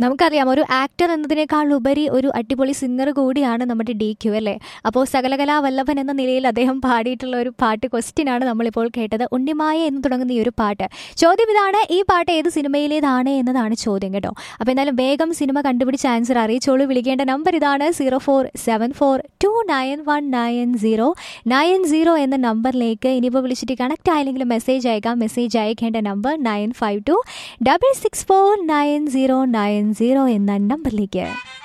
നമുക്കറിയാം ഒരു ആക്ടർ എന്നതിനേക്കാൾ ഉപരി ഒരു അടിപൊളി സിംഗർ കൂടിയാണ് നമ്മുടെ ഡി ക്യു അല്ലേ അപ്പോൾ സകലകലാ വല്ലഭൻ എന്ന നിലയിൽ അദ്ദേഹം പാടിയിട്ടുള്ള ഒരു പാട്ട് ക്വസ്റ്റ്യൻ ആണ് നമ്മളിപ്പോൾ കേട്ടത് ഉണ്ണിമായ എന്ന് തുടങ്ങുന്ന ഈ ഒരു പാട്ട് ചോദ്യം ഇതാണ് ഈ പാട്ട് ഏത് സിനിമയിലേതാണ് എന്നതാണ് ചോദ്യം കേട്ടോ അപ്പോൾ എന്തായാലും വേഗം സിനിമ കണ്ടുപിടിച്ച് ആൻസർ അറിയിച്ചോളൂ വിളിക്കേണ്ട നമ്പർ ഇതാണ് zero four seven four two nine one nine zero nine zero എന്ന നമ്പറിലേക്ക് ഇനിയിപ്പോൾ വിളിച്ചിട്ട് കണക്ട് ആയില്ലെങ്കിൽ മെസ്സേജ് അയക്കാം മെസ്സേജ് അയക്കേണ്ട നമ്പർ nine five two double six four nine zero nine zero എന്ന നമ്പറിലേക്ക്